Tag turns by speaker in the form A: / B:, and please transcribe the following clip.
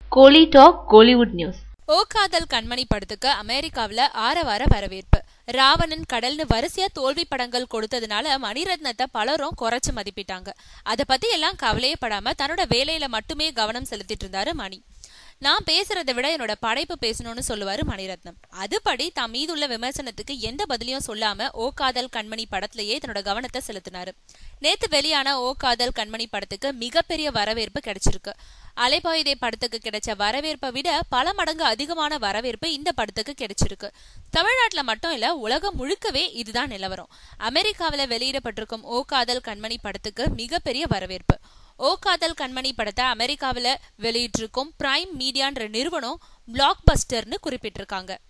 A: கோலி talk Kollywood news
B: O Kadhal Kanmani படத்துக்கு அமெரிக்காவுல ஆரவார வரவேற்பு ராவணன் கடல்னு வரிசையா தோல்வி படங்கள் கொடுத்ததுனால மணிரத்னத்தை பலரும் குறைச்சு மதிப்பிட்டாங்க அத பத்தி எல்லாம் கவலையே படாம தன்னோட வேலையில மட்டுமே கவனம் செலுத்திட்டு இருந்தாரு மணி நான் பேசுறதை விட என்னோட படைப்பு பேசணும்னு சொல்லுவாரு மணிரத்னம் அதுபடி தான் மீதுள்ள விமர்சனத்துக்கு எந்த பதிலையும் சொல்லாம ஓ காதல் கண்மணி படத்திலேயே தன்னோட கவனத்தை செலுத்தினாரு நேத்து வெளியான ஓ காதல் கண்மணி படத்துக்கு மிகப்பெரிய வரவேற்பு கிடைச்சிருக்கு அலைபாயுதே படத்துக்கு கிடைச்ச வரவேற்பை விட பல மடங்கு அதிகமான வரவேற்பு இந்த படத்துக்கு கிடைச்சிருக்கு தமிழ்நாட்டுல மட்டும் இல்ல உலகம் முழுக்கவே இதுதான் நிலவரம் அமெரிக்காவில வெளியிடப்பட்டிருக்கும் ஓ காதல் கண்மணி படத்துக்கு மிகப்பெரிய வரவேற்பு ஓ காதல் கண்மணி படத்தை அமெரிக்காவில வெளியிட்டிருக்கும் பிரைம் மீடியான்ற நிறுவனம் பிளாக் பஸ்டர்னு குறிப்பிட்டிருக்காங்க